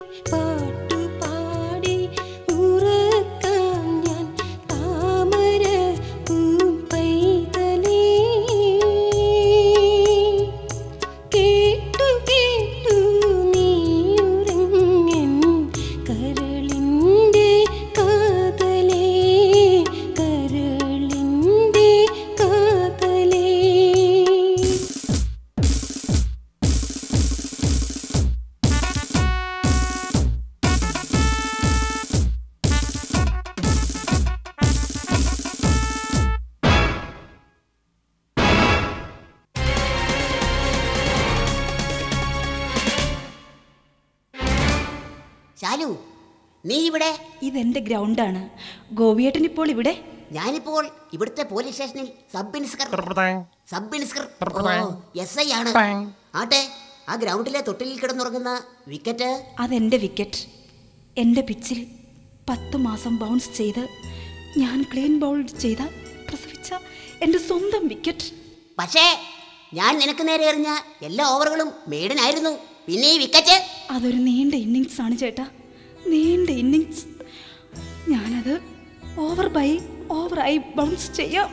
പാട്ടുപാടി ഉറക്കാം ഞാൻ താമര പൂമ്പൈതലേ കേട്ടു കേട്ടു നീയുറങ്ങൻ കരളിൻ്റെ കാതലേ കരളിൻ്റെ കാതലേ ശാലു നീ ഇവിടെ ഇതെന്റെ ഗ്രൗണ്ടാണ് ഗോപിയേട്ടൻ ഇപ്പോൾ ഇവിടെ ഞാനിപ്പോൾ ഇവിടുത്തെ പോലീസ് സ്റ്റേഷനിൽ sub inspector sub inspector S I ആണ് ആട്ടെ ആ ഗ്രൗണ്ടിലെ തൊട്ടിലിൽ കിടന്നുറങ്ങുന്ന വിക്കറ്റ് അതെന്റെ വിക്കറ്റ് എൻ്റെ പിച്ചിൽ പത്ത് മാസം ബൗൺസ് ചെയ്ത് ഞാൻ ക്ലീൻ ബൗൾ ചെയ്ത പ്രസവിച്ച എൻ്റെ സ്വന്തം വിക്കറ്റ് പക്ഷേ ഞാൻ നിനക്ക് നേരെ എറിഞ്ഞ എല്ലാ ഓവറുകളും മെയ്ഡനായിരുന്നു പിന്നെ ഈ വിക്കറ്റ് അതൊരു നീണ്ട ഇന്നിങ്സ് ആണ് ചേട്ടാ നീണ്ട ഇന്നിങ്സ് ഞാനത് ഓവർ ബൈ ഓവറായി ബൗൺസ് ചെയ്യാം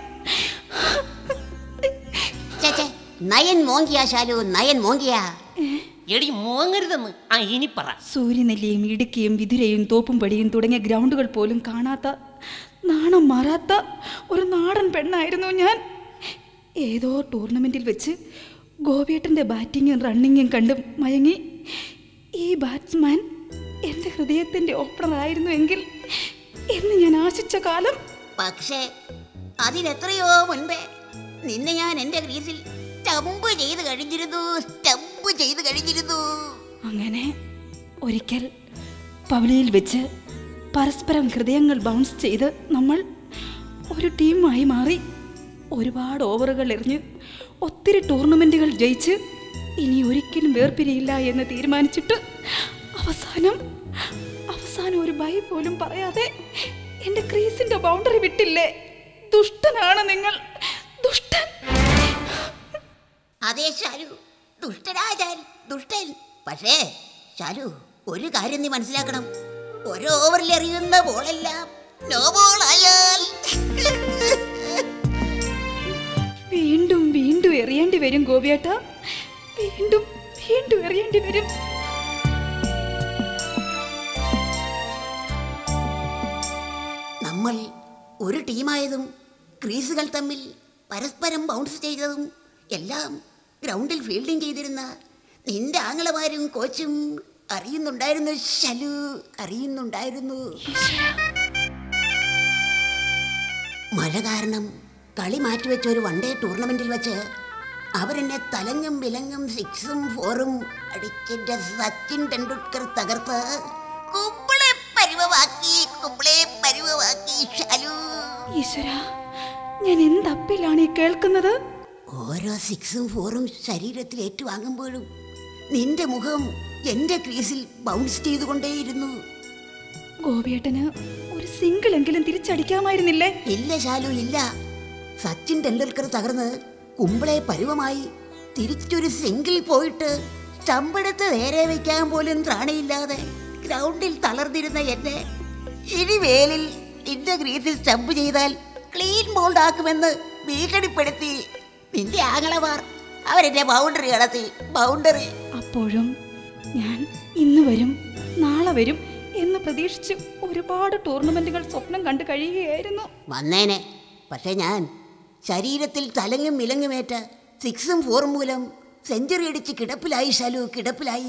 ചേച്ചേ നയൻ മോങ്കിയ ശാലു നയൻ മോങ്കിയ എടി മോങ്ങരുതെന്ന് ആ ഇനി പറ സൂര്യനെല്ലിയും ഇടുക്കിയും വിതുരയും തോപ്പുംപടിയും തുടങ്ങിയ ഗ്രൗണ്ടുകൾ പോലും കാണാത്ത നാണം മാറാത്ത ഒരു നാടൻ പെണ്ണായിരുന്നു ഞാൻ ഏതോ ടൂർണമെൻറ്റിൽ വെച്ച് ഗോപിയേട്ടൻ്റെ ബാറ്റിങ്ങും റണ്ണിങ്ങും കണ്ട് മയങ്ങി ഈ ബാറ്റ്സ്മാൻ എൻ്റെ ഹൃദയത്തിൻ്റെ ഓപ്പണറായിരുന്നു എങ്കിൽ എന്ന് ഞാൻ ആശിച്ച കാലം പക്ഷേ അതിനെത്രയോ മുൻപേ നിന്നെ ഞാൻ എന്റെ ക്രീസിൽ സ്റ്റംപ് ചെയ്ത് കഴിഞ്ഞിരുന്നു സ്റ്റംപ് ചെയ്ത് കഴിഞ്ഞിരുന്നു അങ്ങനെ ഒരിക്കൽ പവലിയിൽ വെച്ച് പരസ്പരം ഹൃദയങ്ങൾ ബൗൺസ് ചെയ്ത് നമ്മൾ ഒരു ടീമായി മാറി ഒരുപാട് ഓവറുകൾ എറിഞ്ഞ് ഒത്തിരി ടൂർണമെൻറ്റുകൾ ജയിച്ച് ഇനി ഒരിക്കലും വേർപിരിയില്ല എന്ന് തീരുമാനിച്ചിട്ട് അവസാനം അവസാനം ഒരു ബൈ പോലും പറയാതെ എൻ്റെ ക്രീസിൻ്റെ ബൗണ്ടറി വിട്ടില്ലേ ദുഷ്ടനാണ് നിങ്ങൾ ദുഷ്ടൻ അതേ ശാലു ദുഷ്ടരാജാൻ ദുഷ്ടൻ പക്ഷേ ശാലു ഒരു കാര്യം നീ മനസ്സിലാക്കണം ഒരു ഓവറിൽ എറിയുന്ന ബോളെല്ലാം നോ ബോൾ ആയാൽ വീണ്ടും വീണ്ടും എറിയേണ്ടി വരും ഗോപിയേട്ട വീണ്ടും വീണ്ടും എറിയേണ്ടി വരും നമ്മൾ ഒരു ടീമായതും ക്രീസുകൾ തമ്മിൽ പരസ്പരം ബൗൺസ് ചെയ്തതും എല്ലാം ഗ്രൗണ്ടിൽ ഫീൽഡിംഗ് ചെയ്തിരുന്ന നിന്റെ ആങ്ങളമാരും കോച്ചും അറിയുന്നുണ്ടായിരുന്നു ശലു അറിയുന്നുണ്ടായിരുന്നു മഴ കാരണം കളി മാറ്റിവെച്ച ഒരു വൺ ഡേ ടൂർണമെന്റിൽ വെച്ച് അവരെന്നെ തലങ്ങും വിലങ്ങും സിക്സും ഫോറും അടിച്ചിന്റെ സച്ചിൻ ടെണ്ടുൽക്കർ തകർത്ത് കുമ്പിളെ പരുവമാക്കി കുമ്പിളെ പരുവമാക്കി ശാലു ഈശ്വര ഞാൻ എന്തപ്പിലാണ് ഈ കേൾക്കുന്നത് ഓരോ സിക്സും ഫോറും ശരീരത്തിൽ ഏറ്റുവാങ്ങുമ്പോഴും നിന്റെ മുഖം എന്റെ ക്രീസിൽ ബൗൺസ് ചെയ്തുകൊണ്ടേയിരുന്നു ഗോപിയേട്ടന് ഒരു സിംഗിൾ എങ്കിലും തിരിച്ചടിക്കാമായിരുന്നില്ലേ ഇല്ല ശാലു ഇല്ല സച്ചിൻ ടെണ്ടുൽക്കർ തകർന്ന് കുമ്പിളെ പരുവമായി തിരിച്ചൊരു സിംഗിൾ പോയിട്ട് സ്റ്റമ്പെടുത്ത് നേരെ വയ്ക്കാൻ പോലും ത്രാണിയില്ലാതെ ഗ്രൗണ്ടിൽ തളർന്നിരുന്ന എന്നെ ഇനി വേലിൽ നിന്റെ ഗ്രീസിൽ സ്റ്റമ്പ് ചെയ്താൽ ക്ലീൻ ബോൾഡ് ആക്കുമെന്ന് ഭീഷണിപ്പെടുത്തി നിന്റെ ആങ്ങളമാർ അവരെന്നെ ബൗണ്ടറി കടത്തി ബൗണ്ടറി അപ്പോഴും ഞാൻ ഇന്ന് വരും നാളെ വരും എന്ന് പ്രതീക്ഷിച്ച് ഒരുപാട് ടൂർണമെന്റുകൾ സ്വപ്നം കണ്ടു കഴിയുകയായിരുന്നു വന്നേനെ പക്ഷേ ഞാൻ ശരീരത്തിൽ തലങ്ങും വിലങ്ങുമേറ്റ സിക്സും ഫോറും മൂലം സെഞ്ചുറി അടിച്ച് കിടപ്പിലായി ശാലു കിടപ്പിലായി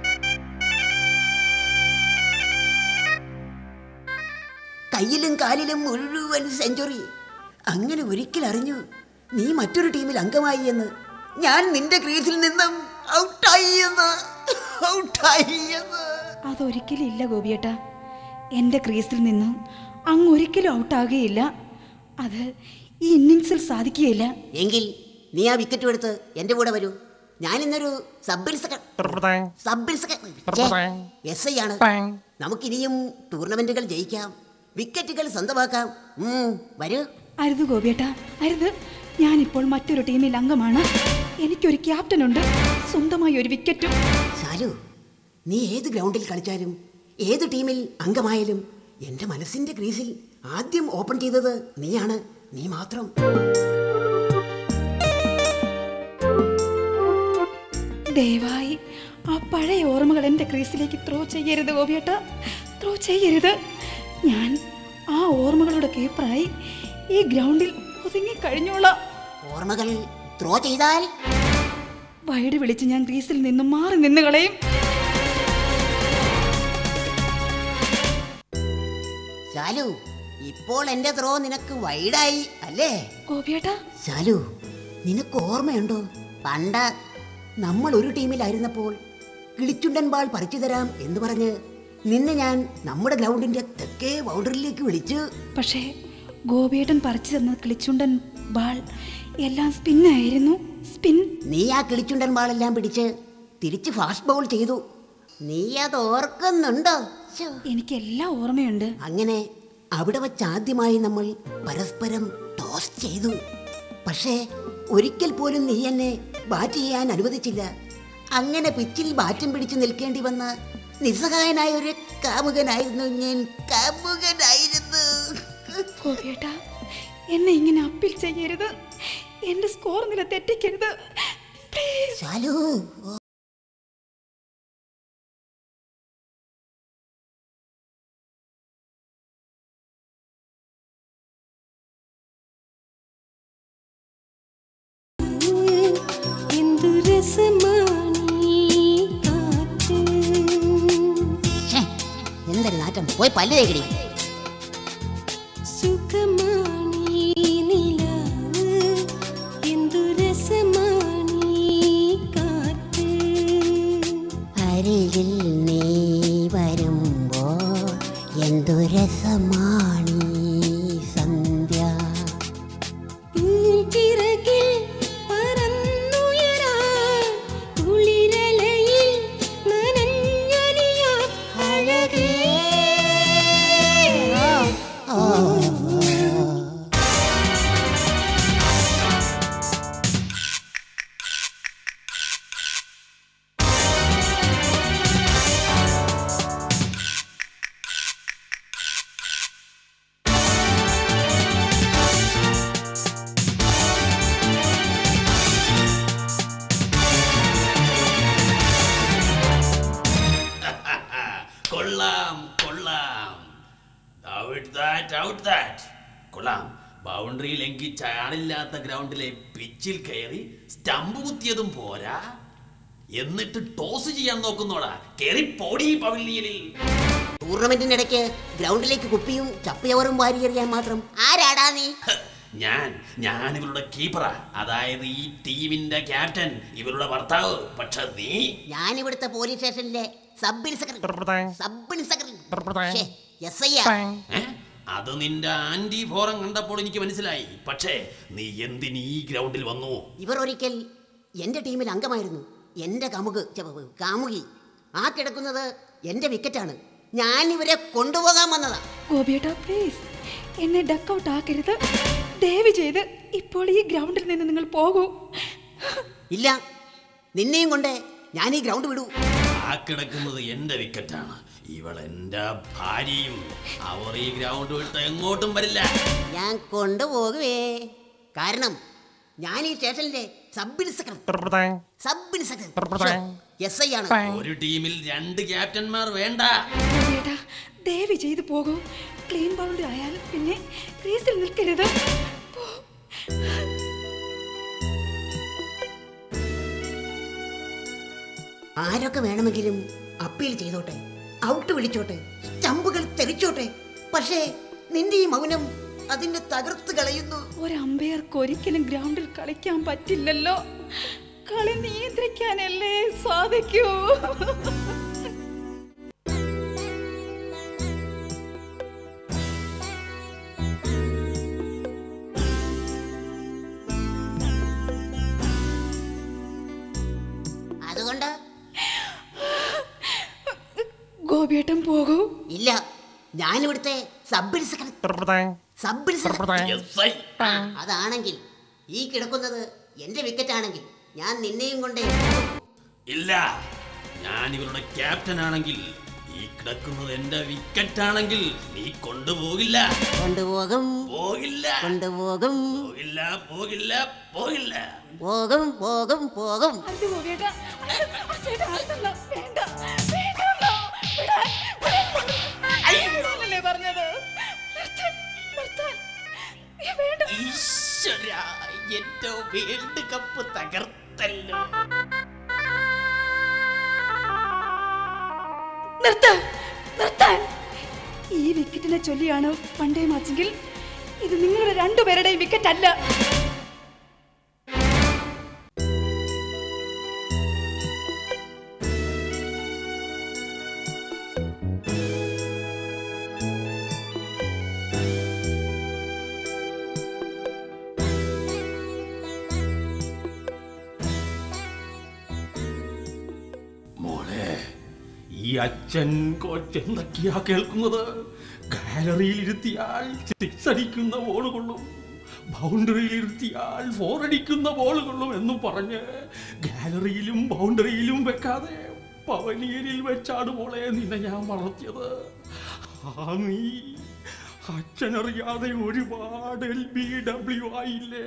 കയ്യിലും കാലിലും മുഴുവൻ സെഞ്ചുറി അങ്ങനെ ഒരിക്കൽ അറിഞ്ഞു നീ മറ്റൊരു ടീമിൽ അംഗമായി എന്ന് ഞാൻ നിന്റെ ക്രീസിൽ നിന്നും ഔട്ടായി എന്ന് ഔട്ടായി എന്ന് അതൊരിക്കലും ഇല്ല ഗോപിയേട്ട എൻ്റെ ക്രീസിൽ നിന്ന് അങ്ങ് ഒരിക്കലും ഔട്ടാകുകയില്ല അത് ഈ ഇന്നിങ്സിൽ സാധിക്കുകയില്ല എങ്കിൽ നീ ആ വിക്കറ്റ് എടുത്ത് എൻ്റെ കൂടെ വരൂ ഞാൻ ഇന്നൊരു sub inspector sub inspector S I ആണ് നമുക്കിനിയും ടൂർണമെന്റുകൾ ജയിക്കാം വിക്കറ്റുകൾ സ്വന്തമാക്കാം ഉം, വരൂ അരുത് ഗോപിയേട്ട അരുത് ഞാനിപ്പോൾ മറ്റൊരു ടീമിൽ അംഗമാണ് എനിക്കൊരു ക്യാപ്റ്റനുണ്ട് സ്വന്തമായി ഒരു വിക്കറ്റും ശാലു നീ ഏത് ഗ്രൗണ്ടിൽ കളിച്ചാലും ഏത് ടീമിൽ അംഗമായാലും എൻ്റെ മനസ്സിൻ്റെ ക്രീസിൽ ആദ്യം ഓപ്പൺ ചെയ്തത് നീയാണ് നീ മാത്രം ദയവായി ആ പഴയ ഓർമ്മകൾ എൻ്റെ ക്രീസിലേക്ക് ത്രോ ചെയ്യരുത് ഗോപിയേട്ട ത്രോ ചെയ്യരുത് ഞാൻ ആ ഓർമ്മകളുടെ കീപ്പറായി ഈ ഗ്രൗണ്ടിൽ ഒതുങ്ങി കഴിഞ്ഞോളാം ഓർമ്മകൾ ത്രോ ചെയ്താൽ വൈഡ് വിളിച്ച് ഞാൻ ക്രീസിൽ നിന്നും മാറി നിന്ന് കളയും ശാലു ഇപ്പോൾ എൻ്റെ ത്രോ നിനക്ക് വൈഡായി അല്ലേ ഗോപിയേട്ട ശാലു നിനക്ക് ഓർമ്മയുണ്ടോ പണ്ട് നമ്മൾ ഒരു ടീമിലായിരുന്നപ്പോൾ കിളിച്ചുണ്ടൻ ബാൾ പറിച്ചു തരാം എന്ന് പറഞ്ഞ് നിന്നെ ഞാൻ നമ്മുടെ ഗ്രൗണ്ടിന്റെ തെക്കേ ബൗണ്ടറിയിലേക്ക് വിളിച്ചു പക്ഷേ ഗോപിയേട്ടൻ പറിച്ചു തന്ന കിളിച്ചുണ്ടൻ ബാൾ എല്ലാം സ്പിന്നായിരുന്നു സ്പിൻ നീ ആ കിളിച്ചുണ്ടൻ ബാളെല്ലാം പിടിച്ച് തിരിച്ച് ഫാസ്റ്റ് ബൗൾ ചെയ്തു നീ അത് ഓർക്കുന്നുണ്ടോ ശ്ശോ. എനിക്കെല്ലാം ഓർമ്മയുണ്ട് അങ്ങനെ അവിടെ വച്ച് ആദ്യമായി നമ്മൾ പരസ്പരം ടോസ് ചെയ്തു പക്ഷേ ഒരിക്കൽ പോലും നീ എന്നെ ബാറ്റ് ചെയ്യാൻ അനുവദിച്ചില്ല അങ്ങനെ പിച്ചിൽ ബാറ്റും പിടിച്ചു നിൽക്കേണ്ടി വന്ന നിസ്സഹായനായ ഒരു കാമുകനായിരുന്നു ഞാൻ കാമുകനായിരുന്നു ഗോപിയേട്ട എന്നെ ഇങ്ങനെ അപ്പീൽ ചെയ്യരുത് എന്റെ സ്കോർ നില തെറ്റിക്കരുത് പ്ലീസ് ശാലു എന്തു രസമാണീ കാറ്റ് ഛേ, എന്തൊരു നാറ്റം പോയി പല്ല് തേക്കടി സുഖമാണീ നിലാവ് എന്തു രസമാണീ കാറ്റ് അരികിൽ നീ വരുമ്പോ എന്തു രസമാണീ സന്ധ്യ പൂഞ്ചിറകിൽ പറന്നുയരാൻ കുളിരലയിൽ നനഞ്ഞലിയാൻ അഴകേ കൊള്ളാം കൊള്ളാം ഔട്ട് ദാറ്റ് ഔട്ട് ദാറ്റ് കൊള്ളാം ബൗണ്ടറി ലംഘിച്ച ആളില്ലാത്ത ഗ്രൗണ്ടിലെ പിച്ചിൽ കയറി സ്റ്റമ്പ് കുത്തിയതും പോരാ എന്നിട്ട് ടോസ് ചെയ്യാൻ നോക്കുന്നോടാ കേറി പോടി പവിലിയനിൽ ടൂർണമെന്റിനിടയ്ക്ക് ഗ്രൗണ്ടിലേക്ക് കുപ്പിയും ചപ്പയവറും വാരിയെറിയാൻ മാത്രം ആരാടാ നീ ഹ്, ഞാൻ ഞാൻ ഇവരുടെ കീപ്പറാ അതായത് ഈ ടീമിന്റെ ക്യാപ്റ്റൻ ഇവരുടെ ഭർത്താവ് പക്ഷെ നീ ഞാൻ ഇവിടുത്തെ പോലീസ് സ്റ്റേഷനിലെ sub inspector sub inspector S I ഏ? അത് നിന്റെ ആന്റി ഫോറം കണ്ടപ്പോൾ എനിക്ക് മനസ്സിലായി പക്ഷേ നീ എന്തിന് ഈ ഗ്രൗണ്ടിൽ വന്നു ഇവർ ഒരിക്കൽ എൻ്റെ ടീമിൽ അംഗമായിരുന്നു എൻ്റെ കമുക് ഛെ, കാമുകി ആ കിടക്കുന്നത് എൻ്റെ വിക്കറ്റാണ് ഞാൻ ഇവരെ കൊണ്ടുപോകാൻ വന്നതാ ഗോപിയേട്ട പ്ലീസ് എന്നെ ഡക്ക് ഔട്ട് ആക്കരുത് ദയവ് ചെയ്ത് ഇപ്പോൾ ഈ ഗ്രൗണ്ടിൽ നിന്ന് നിങ്ങൾ പോകൂ ഇല്ല നിന്നെയും കൊണ്ട് ഞാൻ ഈ ഗ്രൗണ്ട് വിടൂ ആ കിടക്കുന്നത് എന്റെ വിക്കറ്റാണ് ഇവൾ എന്റെ ഭാര്യയും അവർ ഈ ഗ്രൗണ്ട് വിട്ട് എങ്ങോട്ടും വരില്ല ഞാൻ കൊണ്ടുപോകുവേ കാരണം ഞാൻ ഈ സ്റ്റേഷനിലെ sub inspector sub inspector S I ആണ് ഒരു ടീമിൽ രണ്ട് ക്യാപ്റ്റന്മാർ വേണ്ട ഗോപിയേട്ട ദയവ് ചെയ്ത് പോകൂ ക്ലീൻ ബൗണ്ടറി ആയാൽ പിന്നെ ക്രീസിൽ നിൽക്കരുത് പോ. ആരൊക്കെ വേണമെങ്കിലും അപ്പീൽ ചെയ്തോട്ടെ ഔട്ട് വിളിച്ചോട്ടെ സ്റ്റമ്പുകൾ തെറിച്ചോട്ടെ പക്ഷേ നിന്റെ ഈ മൗനം അതിനെ തകർത്ത് കളയുന്നു ഒരു അമ്പയർക്ക് ഒരിക്കലും ഗ്രൗണ്ടിൽ കളിക്കാൻ പറ്റില്ലല്ലോ കളി നിയന്ത്രിക്കാനല്ലേ സാധിക്കൂ അതുകൊണ്ട് ഗോപിയേട്ടൻ പോകൂ ഇല്ല ഞാനിവിടുത്തെ sub inspector sub inspector S I അതാണെങ്കിൽ ഈ കിടക്കുന്നത് എന്റെ വിക്കറ്റ് ആണെങ്കിൽ ഞാൻ നിന്നെയും കൊണ്ട് ഇല്ല ഞാൻ ഇവരുടെ ക്യാപ്റ്റൻ ആണെങ്കിൽ ഈ കിടക്കുന്നത് എന്റെ വിക്കറ്റ് ആണെങ്കിൽ നീ കൊണ്ടുപോകില്ല കൊണ്ടുപോകും പോകില്ല കൊണ്ടുപോകും പോകില്ല പോകില്ല പോകില്ല പോകും പോകും പോകും അത് ഗോപിയേട്ടാ ആ ചേട്ടാ അടുത്തല്ല വേണ്ട വേണ്ട വിടാൻ വിടാൻ പറഞ്ഞത് നിർത്താൻ നിർത്താൻ ഏ, വേണ്ട ഈശ്വര എന്റെ വേൾഡ് കപ്പ് തകർത്തല്ലോ നിർത്താൻ നിർത്താൻ ഈ വിക്കറ്റിനെ ചൊല്ലിയാണ് പണ്ടേ മാച്ചെങ്കിൽ ഇത് നിങ്ങളുടെ രണ്ടുപേരുടെയും വിക്കറ്റ് അല്ല മോളെ ഈ അച്ഛൻ കോച്ച് എന്തൊക്കെയാ കേൾക്കുന്നത് ഗാലറിയിൽ ഇരുത്തിയാൽ സിക്സ് അടിക്കുന്ന ബോൾ കൊള്ളും ബൗണ്ടറിയിൽ ഇരുത്തിയാൽ ഫോർ അടിക്കുന്ന ബോൾ കൊള്ളും എന്നും പറഞ്ഞ് ഗാലറിയിലും ബൗണ്ടറിയിലും വെക്കാതെ പവലിയനിൽ വെച്ചാണ് മോളെ നിന്നെ ഞാൻ വളർത്തിയത് ആ നീ അച്ഛനറിയാതെ ഒരുപാട് എൽ ബി ഡബ്ല്യു ആയില്ലേ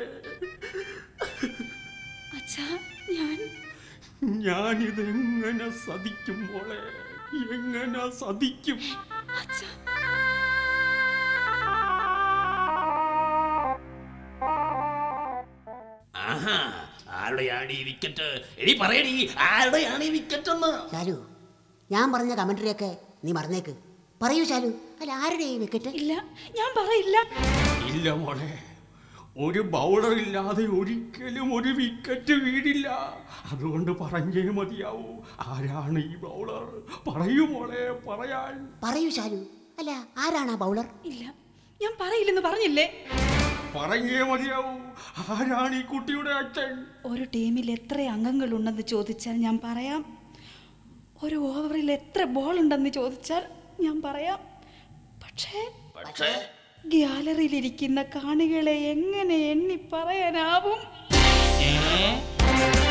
അച്ഛാ ഞാൻ ഞാനിതെങ്ങനെ സതിക്കും മോളെ എങ്ങനെ സതിക്കും അച്ഛാ ആഹാ ആരുടെയാണ് ഈ വിക്കറ്റ് എടി പറയടി ആരുടെയാണ് ഈ വിക്കറ്റ് എന്ന് ശാലു ഞാൻ പറഞ്ഞ കമന്ററിയൊക്കെ നീ മറന്നേക്ക് പറയൂ ശാലു അല്ല ആരുടെ ഈ വിക്കറ്റ് ഇല്ല ഞാൻ പറയില്ല ഇല്ല മോളെ ഒരു ബൗളർ ഇല്ലാതെ ഒരിക്കലും ഒരു വിക്കറ്റ് വീടില്ല അതുകൊണ്ട് പറഞ്ഞേ മതിയാവൂ ആരാണ് ഈ ബൗളർ പറയൂ മോളെ പറയാൻ പറയൂ ശാലു അല്ല ആരാണ് ആ ബൗളർ ഇല്ല ഞാൻ പറയില്ലെന്ന് പറഞ്ഞില്ലേ പറഞ്ഞേ മതിയാവൂ ആരാണ് ഈ കുട്ടിയുടെ അച്ഛൻ ഒരു ടീമിൽ എത്ര അംഗങ്ങളുണ്ടെന്ന് ചോദിച്ചാൽ ഞാൻ പറയാം ഒരു ഓവറിൽ എത്ര ബോൾ ഉണ്ടെന്ന് ചോദിച്ചാൽ ഞാൻ പറയാം പക്ഷേ പക്ഷേ ഗ്യാലറിയിലിരിക്കുന്ന കാണികളെ എങ്ങനെ എണ്ണി പറയാനാവും ഏ